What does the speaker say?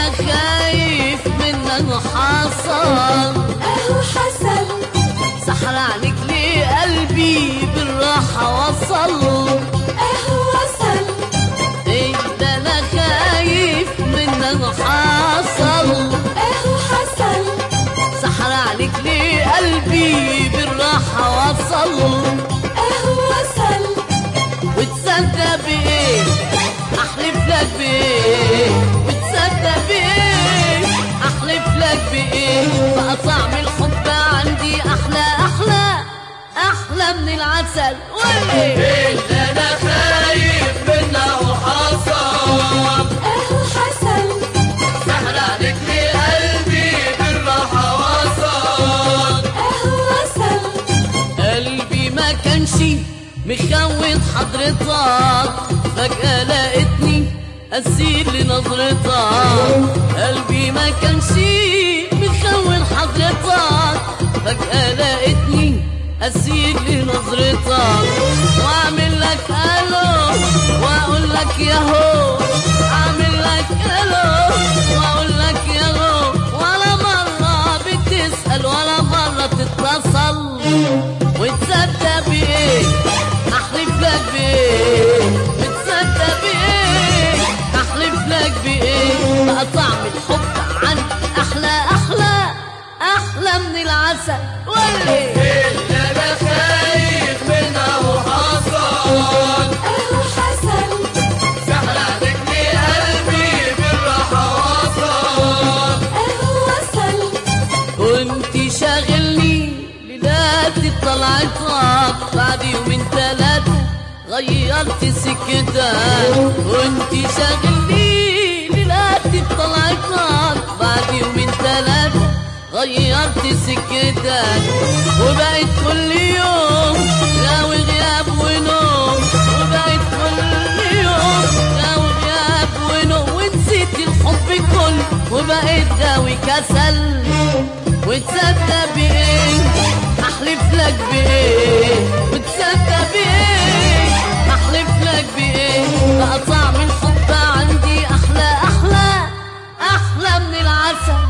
انا خايف منك وحصل اهو حصل سحر عليك ليه قلبي بالراحة وصل اهو وصل ايه ده انا خايف منك وحصل اهو حصل سحر عليك ليه قلبي بالراحة وصل اهو وصل وتصدق بايه احلف لك بايه وتصدق بايه احلف لك بايه بقى طعم الحب عندي احلى احلى احلى من العسل وليه اللي انا خايف منه وحصل اهو حصل سحر عليك لي قلبي بالراحة وصل اهو وصل قلبي ما كانش مخوت حضرتك فجأة لقيتني أسير لنظرتك قلبي ما كانش مخوت حضرتك فجأة لقيتني أسير لنظرتك وأعمل لك ألو وأقول لك ياهو أعمل لك ألو وأقول لك ياهو ولا مرة بتسأل ولا مرة تتصل وتصدق بإيه أحلف لك بإيه بتصدق بإيه أحلف لك بإيه بقى طعم الحب عندي أحلى أحلى أحلى من العسل وليه اللي انا خايف منه وحصل اهو حصل سحر عليك لي قلبي بالراحة وصل اهو وصل كنت شاغلني ليلات طلعتك بعد يومين تلاتة غيرت سكتك كنت شاغلني ليلات طلعتك بعد يومين تلاتة غيرت سكتك وبقيت كل يوم غاوي غياب ونوم وبقيت كل يوم غاوي غياب ونوم ونسيت الحب كله وبقيت غاوي كسل وتصدق بايه احلف لك بايه وتصدق بايه احلف لك بايه بقى طعم الحب عندي احلى احلى احلى من العسل